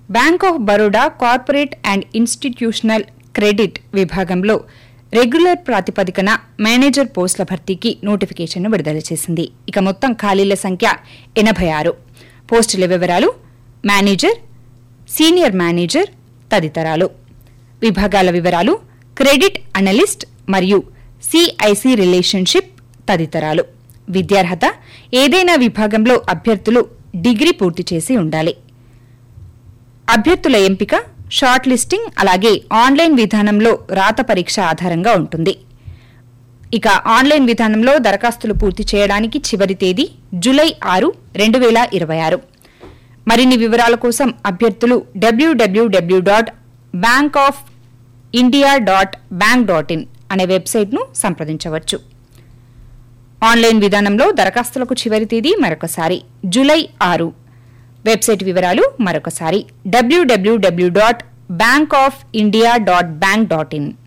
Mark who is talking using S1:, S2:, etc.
S1: bank of Baroda corporate and institutional credit విభాగంలో regular ప్రాతిపదికన manager పోస్టుల భర్తీకి నోటిఫికేషన్ను విడుదల చేసింది ఇక మొత్తం ఖాళీల సంఖ్య ఎనభై ఆరు పోస్టుల వివరాలు మేనేజర్ సీనియర్ మేనేజర్ తదితరాలు విభాగాల వివరాలు క్రెడిట్ అనలిస్ట్ మరియు సిఐసి రిలేషన్షిప్ తదితరాలు విద్యార్హత ఏదైనా విభాగంలో అభ్యర్థులు డిగ్రీ పూర్తి చేసి ఉండాలి అభ్యర్థుల ఎంపిక షార్ట్ లిస్టింగ్ అలాగే ఆన్లైన్ విధానంలో రాత పరీక్ష ఆధారంగా ఉంటుంది ఇక ఆన్లైన్ విధానంలో దరఖాస్తులు పూర్తి చేయడానికి చివరి తేదీ జూలై ఆరు రెండు వేల ఇరవై ఆరు మరిన్ని వివరాల కోసం అభ్యర్థులు WWW dot bank of India dot bank dot in అనే వెబ్సైట్ను సంప్రదించవచ్చు ఆన్లైన్ విధానంలో దరఖాస్తులకు చివరి తేదీ మరొకసారి జూలై ఆరు వెబ్సైట్ వివరాలు మరొకసారి WWW dot bank of India dot bank dot in